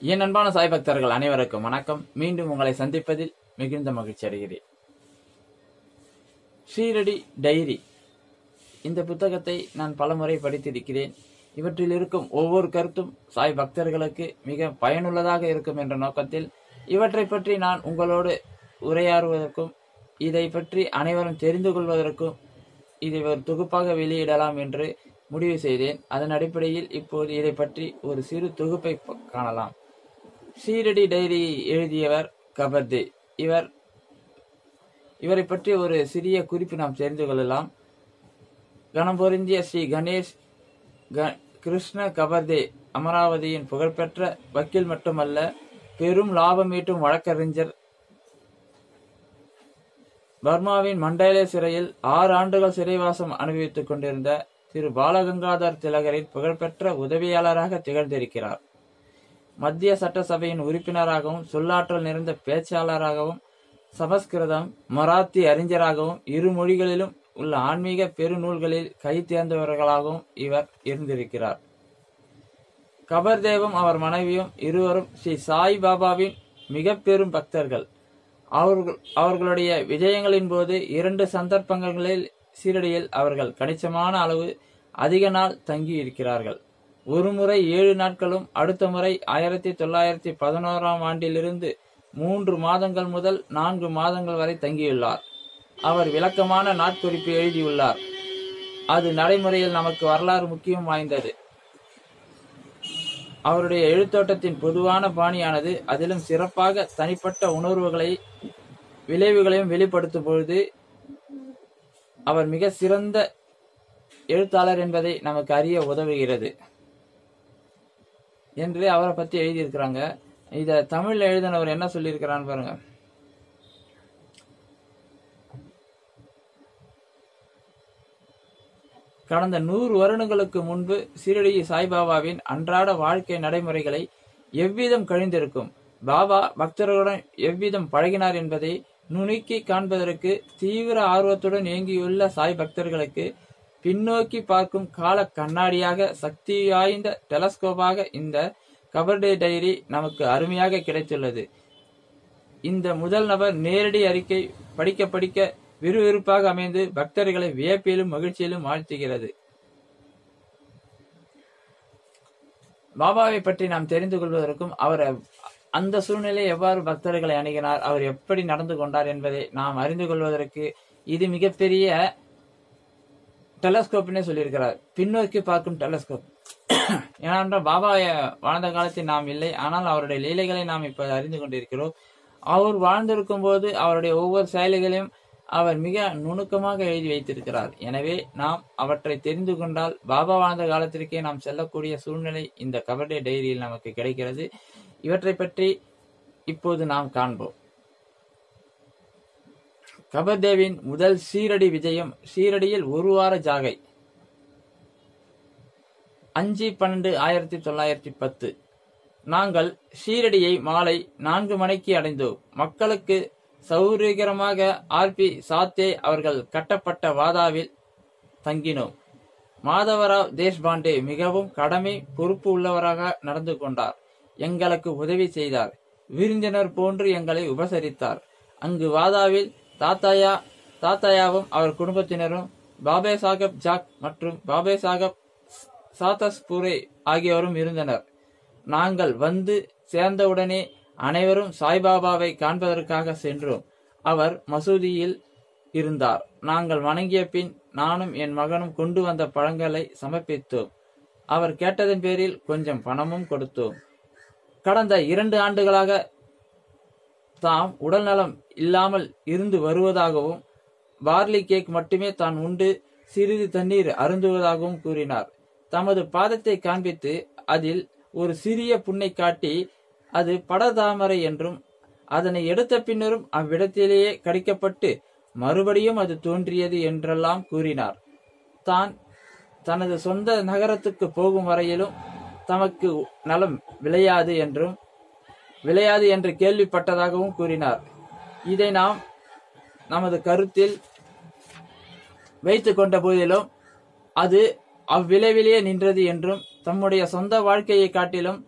என் அன்பான சாய் பக்தர்கள் அனைவருக்கும் வணக்கம் மீண்டும் உங்களை சந்திப்பதில் மிகுந்த மகிழ்ச்சி அடைகிறேன் ஷீரடி டைரி இந்த புத்தகத்தை நான் பலமுறை படித்திருக்கிறேன் இவற்றில் இருக்கும் ஒவ்வொரு கருத்தும் சாய் பக்தர்களுக்கு மிக பயனுள்ளதாக இருக்கும் என்ற நோக்கத்தில் இவற்றை பற்றி நான் உங்களோடு உரையாடுவதற்கும் இதை பற்றி அனைவரும் தெரிந்து கொள்வதற்கும் இதை ஒரு தொகுப்பாக வெளியிடலாம் என்று முடிவு செய்தேன் அதன் அடிப்படையில் இப்போது இதை பற்றி ஒரு சிறு தொகுப்பை ப- காணலாம் ஷீரடி டைரி எழுதியவர் கபர்தே இவர் இவரை பற்றி ஒரு சிறிய குறிப்பு நாம் தெரிந்து கொள்ளலாம் கணம் பொருந்திய ஸ்ரீ கணேஷ் க- கிருஷ்ண கபர்தே அமராவதியின் புகழ்பெற்ற வக்கீல் மட்டுமல்ல பெரும் லாபம் ஈட்டும் வழக்கறிஞர் பர்மாவின் மண்டேலே சிறையில் ஆறு ஆண்டுகள் சிறைவாசம் அனுபவித்துக் கொண்டிருந்த திரு பாலகங்காதர் திலகரின் புகழ்பெற்ற உதவியாளராக திகழ்ந்திருக்கிறார் மத்திய சட்டசபையின் உறுப்பினராகவும் சொல்லாற்றல் நிறைந்த பேச்சாளராகவும் சமஸ்கிருதம் மராத்தி அறிஞராகவும் இரு மொழிகளிலும் உள்ள ஆன்மீக பெருநூல்களில் கை தேர்ந்தவர்களாகவும் இவர் இருந்திருக்கிறார் கபர்தேவும் அவர் மனைவியும் இருவரும் ஸ்ரீ சாய் பாபாவின் மிக பெரும் பக்தர்கள் அவர்கள் அவர்களுடைய விஜயங்களின் போது இரண்டு சந்தர்ப்பங்களில் சீரடியில் அவர்கள் கணிசமான அளவு அதிக நாள் தங்கி இருக்கிறார்கள் ஒரு முறை ஏழு நாட்களும் அடுத்த முறை ஆயிரத்தி தொள்ளாயிரத்தி பதினோராம் ஆண்டிலிருந்து மூன்று மாதங்கள் முதல் நான்கு மாதங்கள் வரை தங்கியுள்ளார் அவர் விளக்கமான நாட்குறிப்பு எழுதியுள்ளார் அது நடைமுறையில் நமக்கு வரலாறு முக்கியம் வாய்ந்தது அவருடைய எழுத்தோட்டத்தின் பொதுவான பாணியானது அதிலும் சிறப்பாக தனிப்பட்ட உணர்வுகளை விளைவுகளையும் வெளிப்படுத்தும் பொழுது அவர் மிக சிறந்த எழுத்தாளர் என்பதை நமக்கு அறிய உதவுகிறது என்று அவரை பத்தி எழுதியிருக்கிறாங்க இத தமிழ்ல எழுதினவர் என்ன சொல்லியிருக்கிறான்னு பாருங்க கடந்த நூறு வருடங்களுக்கு முன்பு சீரடி சாய்பாபாவின் அன்றாட வாழ்க்கை நடைமுறைகளை எவ்விதம் கழிந்திருக்கும் பாபா பக்தர்களுடன் எவ்விதம் பழகினார் என்பதை நுணுக்கி காண்பதற்கு தீவிர ஆர்வத்துடன் இயங்கியுள்ள சாய் பக்தர்களுக்கு பின்னோக்கி பார்க்கும் கால கண்ணாடியாக சக்தி வாய்ந்த டெலஸ்கோப்பாக இந்த கபர்டே டைரி நமக்கு அருமையாக கிடைத்துள்ளது இந்த முதல் நபர் நேரடி அறிக்கை படிக்க படிக்க விறுவிறுப்பாக அமைந்து பக்தர்களை வியப்பிலும் மகிழ்ச்சியிலும் ஆழ்த்துகிறது பாபாவை பற்றி நாம் தெரிந்து கொள்வதற்கும் அவர் அந்த சூழ்நிலை எவ்வாறு பக்தர்களை அணுகினார் அவர் எப்படி நடந்து கொண்டார் என்பதை நாம் அறிந்து கொள்வதற்கு இது மிகப்பெரிய டெலஸ்கோப்னே சொல்லியிருக்கிறார் பின்னோக்கி பார்க்கும் டெலஸ்கோப் ஏனென்றால் பாபா வாழ்ந்த காலத்தில் நாம் இல்லை ஆனால் அவருடைய லீலைகளை நாம் இப்ப அறிந்து கொண்டிருக்கிறோம் அவர் வாழ்ந்திருக்கும் போது அவருடைய ஒவ்வொரு செயல்களையும் அவர் மிக நுணுக்கமாக எழுதி வைத்திருக்கிறார் எனவே நாம் அவற்றை தெரிந்து கொண்டால் பாபா வாழ்ந்த காலத்திற்கே நாம் செல்லக்கூடிய சூழ்நிலை இந்த கபடே டைரியில் நமக்கு கிடைக்கிறது இவற்றை பற்றி இப்போது நாம் காண்போம் கபர்தேவின் முதல் சீரடி விஜயம் சீரடியில் ஒரு வார ஜாகை அஞ்சு பன்னெண்டு ஆயிரத்தி தொள்ளாயிரத்தி பத்து நாங்கள் ஷீரடியை மாலை நான்கு மணிக்கு அடைந்தோம் மக்களுக்கு சௌகரியமாக ஆர்பி சாத்தே அவர்கள் கட்டப்பட்ட வாதாவில் தங்கினோம் மாதவராவ் தேஷ்பாண்டே மிகவும் கடமை பொறுப்பு உள்ளவராக நடந்து கொண்டார் எங்களுக்கு உதவி செய்தார் விருந்தினர் போன்று எங்களை உபசரித்தார் அங்கு வாதாவில் தாத்தாயா தாத்தாயாவும் அவர் குடும்பத்தினரும் பாபே சாகப் ஜாக் மற்றும் பாபே சாகப் சாத்தஸ்புரே ஆகியோரும் இருந்தனர் நாங்கள் வந்து சேர்ந்தவுடனே அனைவரும் சாய்பாபாவை காண்பதற்காக சென்றோம் அவர் மசூதியில் இருந்தார் நாங்கள் வணங்கிய பின் நானும் என் மகனும் கொண்டு வந்த பழங்களை சமர்ப்பித்தோம் அவர் கேட்டதன் பேரில் கொஞ்சம் பணமும் கொடுத்தோம் கடந்த இரண்டு ஆண்டுகளாக தாம் உடல்நலம் இல்லாமல் இருந்து வருவதாகவும் பார்லி கேக் மட்டுமே தான் உண்டு சிறிது தண்ணீர் அருந்துவதாகவும் கூறினார் தமது பாதத்தை காண்பித்து அதில் ஒரு சிறிய புண்ணை காட்டி அது படதாமரை என்றும் அதனை எடுத்த பின்னரும் அவ்விடத்திலேயே கடிக்கப்பட்டு மறுபடியும் அது தோன்றியது என்றெல்லாம் கூறினார் தான் தனது சொந்த நகரத்துக்கு போகும் வரையிலும் தமக்கு நலம் விளையாது என்றும் விளையாது என்று கேள்விப்பட்டதாகவும் கூறினார் இதை நாம் நமது கருத்தில் வைத்துக் கொண்ட போதிலும் அது அவ்விளைவிலேயே நின்றது என்றும் தம்முடைய சொந்த வாழ்க்கையை காட்டிலும்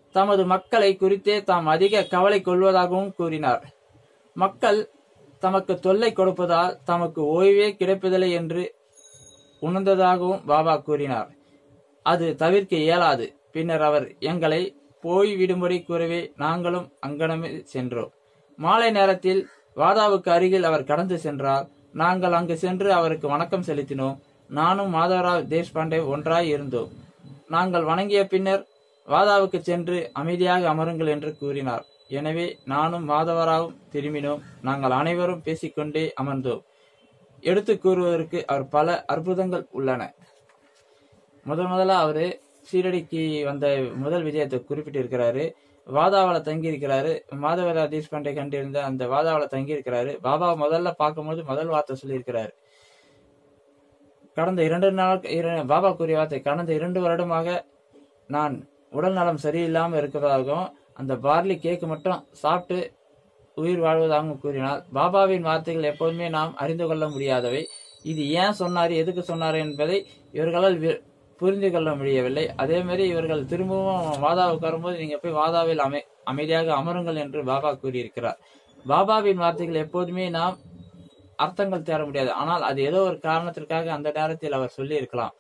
தமது மக்களை குறித்தே தாம் அதிக கவலை கொள்வதாகவும் கூறினார் மக்கள் தமக்கு தொல்லை கொடுப்பதால் தமக்கு ஓய்வே கிடைப்பதில்லை என்று உணர்ந்ததாகவும் பாபா கூறினார் அது தவிர்க்க இயலாது பின்னர் அவர் எங்களை போய் விடும்படி கூறவே நாங்களும் அங்கனமே சென்றோம் மாலை நேரத்தில் வாதாவுக்கு அருகில் அவர் கடந்து சென்றார் நாங்கள் அங்கு சென்று அவருக்கு வணக்கம் செலுத்தினோம் நானும் மாதவராவ் தேஷ்பாண்டே ஒன்றாய் இருந்தோம் நாங்கள் வணங்கிய பின்னர் வாதாவுக்கு சென்று அமைதியாக அமருங்கள் என்று கூறினார் எனவே நானும் மாதவராவும் திரும்பினோம் நாங்கள் அனைவரும் பேசிக்கொண்டே அமர்ந்தோம் எடுத்து கூறுவதற்கு அவர் பல அற்புதங்கள் உள்ளன முதல் முதல்ல அவரு சீரடிக்கு வந்த முதல் விஜயத்தை குறிப்பிட்டிருக்கிறாரு வாதாவில் தங்கி இருக்கிறாரு மாதவரா தேஷ்பாண்டே கண்டிருந்த அந்த வாதாவில் தங்கி இருக்கிறாரு பாபா முதல்ல பார்க்கும்போது முதல் வார்த்தை சொல்லியிருக்கிறாரு கடந்த இரண்டு நாள் இர- பாபா கூறிய வார்த்தை கடந்த இரண்டு வருடமாக நான் உடல் நலம் சரியில்லாமல் இருக்கிறதாகவும் அந்த பார்லி கேக்கு மட்டும் சாப்பிட்டு உயிர் வாழ்வதாகவும் கூறினார் பாபாவின் வார்த்தைகள் எப்போதுமே நாம் அறிந்து கொள்ள முடியாதவை இது ஏன் சொன்னார் எதுக்கு சொன்னார் என்பதை இவர்களால் வி- புரிந்து கொள்ள முடியவில்லை அதே மாதிரி இவர்கள் திரும்பவும் வாதாவுக்கு வரும்போது நீங்க போய் வாதாவில் அமை அமைதியாக அமருங்கள் என்று பாபா கூறியிருக்கிறார் பாபாவின் வார்த்தைகள் எப்போதுமே நாம் அர்த்தங்கள் தேட முடியாது ஆனால் அது ஏதோ ஒரு காரணத்திற்காக அந்த நேரத்தில் அவர் சொல்லி இருக்கலாம்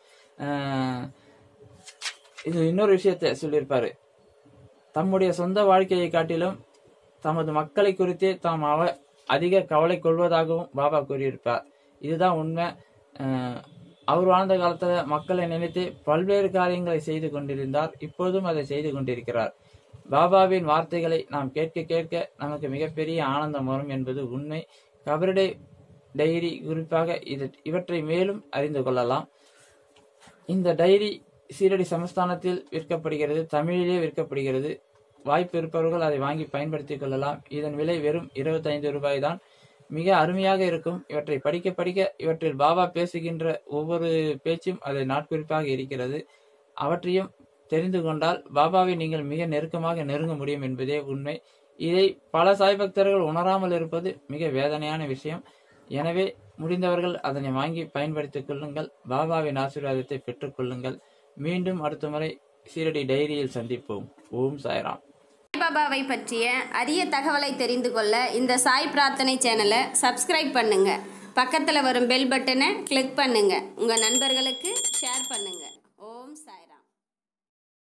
இது இன்னொரு விஷயத்தை சொல்லியிருப்பாரு தம்முடைய சொந்த வாழ்க்கையை காட்டிலும் தமது மக்களை குறித்தே தாம் அவ அதிக கவலை கொள்வதாகவும் பாபா கூறியிருப்பார் இதுதான் உண்மை அஹ், அவர் வாழ்ந்த காலத்துல மக்களை நினைத்து பல்வேறு காரியங்களை செய்து கொண்டிருந்தார் இப்போதும் அதை செய்து கொண்டிருக்கிறார் பாபாவின் வார்த்தைகளை நாம் கேட்க கேட்க நமக்கு மிகப்பெரிய ஆனந்தம் வரும் என்பது உண்மை கபருடை டைரி குறிப்பாக இது இவற்றை மேலும் அறிந்து கொள்ளலாம் இந்த டைரி சீரடி சமஸ்தானத்தில் விற்கப்படுகிறது தமிழிலே விற்கப்படுகிறது வாய்ப்பு இருப்பவர்கள் அதை வாங்கி பயன்படுத்திக் கொள்ளலாம் இதன் விலை வெறும் 25 ரூபாய் தான் மிக அருமையாக இருக்கும் இவற்றை படிக்க படிக்க இவற்றில் பாபா பேசுகின்ற ஒவ்வொரு பேச்சும் அதை நாட்குறிப்பாக இருக்கிறது அவற்றையும் தெரிந்து கொண்டால் பாபாவை நீங்கள் மிக நெருக்கமாக நெருங்க முடியும் என்பதே உண்மை இதை பல சாய் பக்தர்கள் உணராமல் இருப்பது மிக வேதனையான விஷயம் எனவே முடிந்தவர்கள் அதனை வாங்கி பயன்படுத்திக் கொள்ளுங்கள் பாபாவின் ஆசீர்வாதத்தை பெற்றுக் கொள்ளுங்கள் மீண்டும் அடுத்த முறை சீரடி டைரியில் சந்திப்போம் ஓம் சாய்ராம் சாய்பாபாவை பற்றிய அரிய தகவலை தெரிந்து கொள்ள இந்த சாய் பிரார்த்தனை சேனலை சப்ஸ்கிரைப் பண்ணுங்க பக்கத்தில் வரும் பெல் பட்டனை கிளிக் பண்ணுங்க உங்கள் நண்பர்களுக்கு ஷேர் பண்ணுங்க